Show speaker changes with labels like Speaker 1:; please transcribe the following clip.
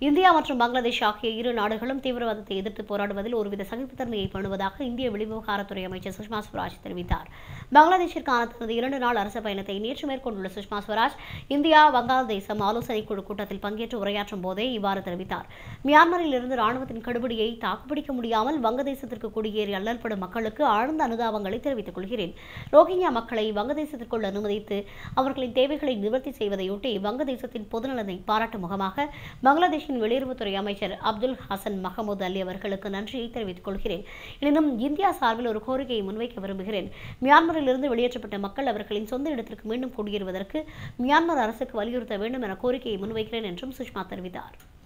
Speaker 1: India மற்றும் பங்களாதேஷ் ஆகிய இரு நாடுகளும் தீவிரவாதத்தை எதிர்த்து போராடுவதில் ஒருவித சகிப்புத்தன்மையை பண்ணுவதாக இந்திய வெளிவிவகாரத்துறை அமைச்சர் சுஷ்மா ஸ்வராஜ் தெரிவித்தார் பங்களாதேஷிற்கான தனது இரண்டு நாள் அரசு பயணத்தை நேற்று மேற்கொண்டுள்ள சுஷ்மா ஸ்வராஜ் இந்தியா வங்காளதேசம் ஆலோசனைக் குழு கூட்டத்தில் பங்கேற்று உரையாற்றும் போதே இவ்வாறு தெரிவித்தார் மியான்மரில் இருந்து ராணுவத்தின் கடுபிடியை தாக்குப்பிடிக்க முடியாமல் வங்கதேசத்திற்கு குடியேறி அல்லல்படும் மக்களுக்கு ஆழ்ந்த அனுதாபங்களை தெரிவித்துக் கொள்கிறேன் ரோஹிங்யா மக்களை வங்கதேசத்திற்குள் அனுமதித்து அவர்களின் தேவைகளை நிவர்த்தி செய்வதையொட்டி வங்கதேசத்தின் பொதுநலனை பாராட்டும் முகமாக பங்களாதேஷின் வெளியுறவுத்துறை அமைச்சர் அப்துல் ஹசன் மஹமூத் அலி அவர்களுக்கு நன்றியை தெரிவித்துக் கொள்கிறேன் எனினும் இந்தியா சார்பில் ஒரு கோரிக்கையை முன்வைக்க விரும்புகிறேன் மியான்மரிலிருந்து வெளியேற்றப்பட்ட மக்கள் அவர்களின் சொந்த இடத்திற்கு மீண்டும் குடியேறுவதற்கு மியான்மர் அரசுக்கு வலியுறுத்த வேண்டும் என கோரிக்கையை முன்வைக்கிறேன் என்றும் சுஷ்மா தெரிவித்தார்